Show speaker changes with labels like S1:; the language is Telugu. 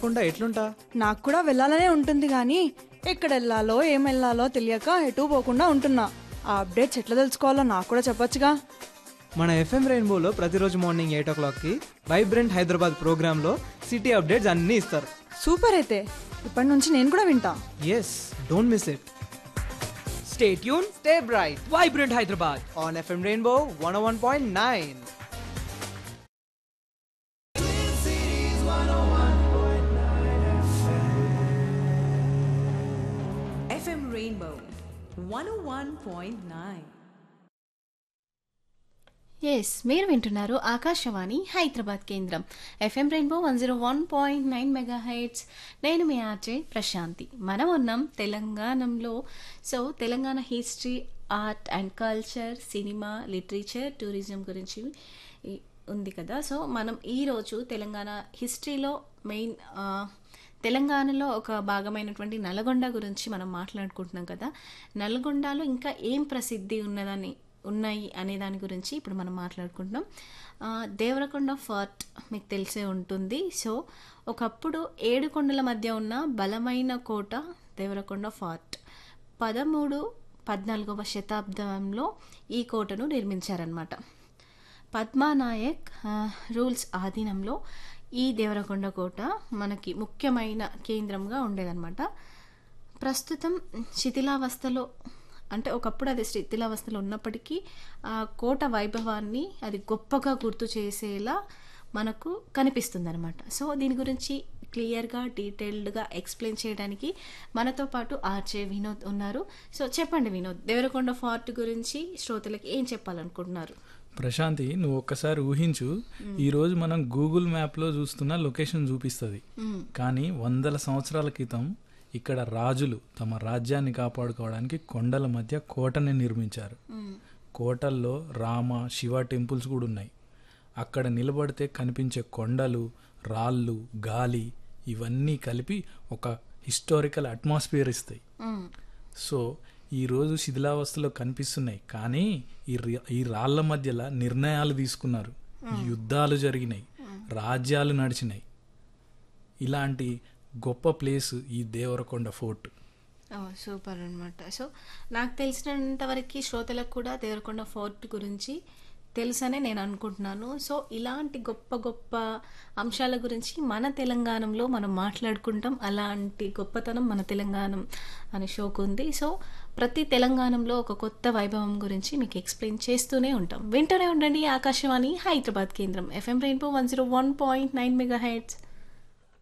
S1: వెళ్ళకుండా ఎట్లుంటా
S2: నాకు కూడా వెళ్ళాలనే ఉంటుంది కానీ ఎక్కడ వెళ్ళాలో ఏం వెళ్ళాలో తెలియక ఎటు పోకుండా ఉంటున్నా ఆ అప్డేట్స్ ఎట్లా తెలుసుకోవాలో నాకు కూడా చెప్పొచ్చుగా
S1: మన ఎఫ్ఎం రెయిన్బోలో ప్రతిరోజు మార్నింగ్ ఎయిట్ ఓ క్లాక్కి వైబ్రెంట్ హైదరాబాద్ ప్రోగ్రాంలో సిటీ అప్డేట్స్ అన్నీ ఇస్తారు
S2: సూపర్ అయితే ఇప్పటి నుంచి నేను కూడా వింటా
S1: yes don't miss it stay tune stay bright vibrant Hyderabad on FM Rainbow one one point nine
S3: FM Rainbow 101.9.
S4: Yes మీరు వింటున్నారు ఆకాశవాణి హైదరాబాద్ కేంద్రం FM Rainbow one zero one point nine mega heights నేను మీ ఆర్జే ప్రశాంతి మనం ఉన్నాం తెలంగాణలో so Telangana history art and culture cinema literature tourism గురించి ఈ- ఉంది కదా సో మనం ఈరోజు తెలంగాణ హిస్టరీలో మెయిన్ ఆ, తెలంగాణలో ఒక భాగమైనటువంటి నల్గొండ గురించి మనం మాట్లాడుకుంటున్నాం కదా నల్గొండలో ఇంకా ఏం ప్రసిద్ధి ఉన్నదని ఉన్నాయి అనే దాని గురించి ఇప్పుడు మనం మాట్లాడుకుంటున్నాం ఆ, దేవరకొండ ఫోర్ట్ మీకు తెలిసే ఉంటుంది సో ఒకప్పుడు ఏడు కొండల మధ్య ఉన్న బలమైన కోట దేవరకొండ ఫోర్ట్ పదమూడు పద్నాలుగవ శతాబ్దంలో ఈ కోటను నిర్మించారనమాట పద్మానాయక్ ఆ, రూల్స్ ఆధీనంలో ఈ దేవరకొండ కోట మనకి ముఖ్యమైన కేంద్రంగా ఉండేదన్నమాట ప్రస్తుతం శిథిలావస్థలో అంటే ఒకప్పుడు అది శిథిలావస్థలో ఉన్నప్పటికీ ఆ కోట వైభవాన్ని అది గొప్పగా గుర్తు చేసేలా మనకు కనిపిస్తుంది అనమాట సో దీని గురించి క్లియర్గా డీటెయిల్డ్గా ఎక్స్ప్లెయిన్ చేయడానికి మనతో పాటు ఆర్జే వినోద్ ఉన్నారు సో చెప్పండి వినోద్ దేవరకొండ ఫోర్ట్ గురించి శ్రోతలకు ఏం చెప్పాలనుకుంటున్నారు
S5: ప్రశాంతి నువ్వు ఒక్కసారి ఊహించు ఈ రోజు మనం గూగుల్ మ్యాప్లో చూస్తున్న లొకేషన్ చూపిస్తుంది కానీ వందల సంవత్సరాల క్రితం ఇక్కడ రాజులు తమ రాజ్యాన్ని కాపాడుకోవడానికి కొండల మధ్య కోటని నిర్మించారు కోటల్లో రామ శివ టెంపుల్స్ కూడా ఉన్నాయి అక్కడ నిలబడితే కనిపించే కొండలు రాళ్ళు గాలి ఇవన్నీ కలిపి ఒక హిస్టారికల్ అట్మాస్ఫియర్ ఇస్తాయి సో ఈరోజు శిథిలావస్థలో కనిపిస్తున్నాయి కానీ ఈ రి- ఈ రాళ్ల మధ్యలో నిర్ణయాలు తీసుకున్నారు యుద్ధాలు జరిగినాయి రాజ్యాలు నడిచినాయి ఇలాంటి గొప్ప ప్లేస్ ఈ దేవరకొండ ఫోర్ట్
S4: ఓ, సూపర్ అనమాట సో నాకు తెలిసినంత వరకు శ్రోతలకు కూడా దేవరకొండ ఫోర్ట్ గురించి తెలుసనే నేను అనుకుంటున్నాను సో ఇలాంటి గొప్ప గొప్ప అంశాల గురించి మన తెలంగాణలో మనం మాట్లాడుకుంటాం అలాంటి గొప్పతనం మన తెలంగాణ అనే షోకు ఉంది సో ప్రతి తెలంగాణలో ఒక కొత్త వైభవం గురించి మీకు ఎక్స్ప్లెయిన్ చేస్తూనే ఉంటాం వింటూనే ఉండండి ఆకాశవాణి హైదరాబాద్ కేంద్రం FM Rainbow one zero one point nine mega heads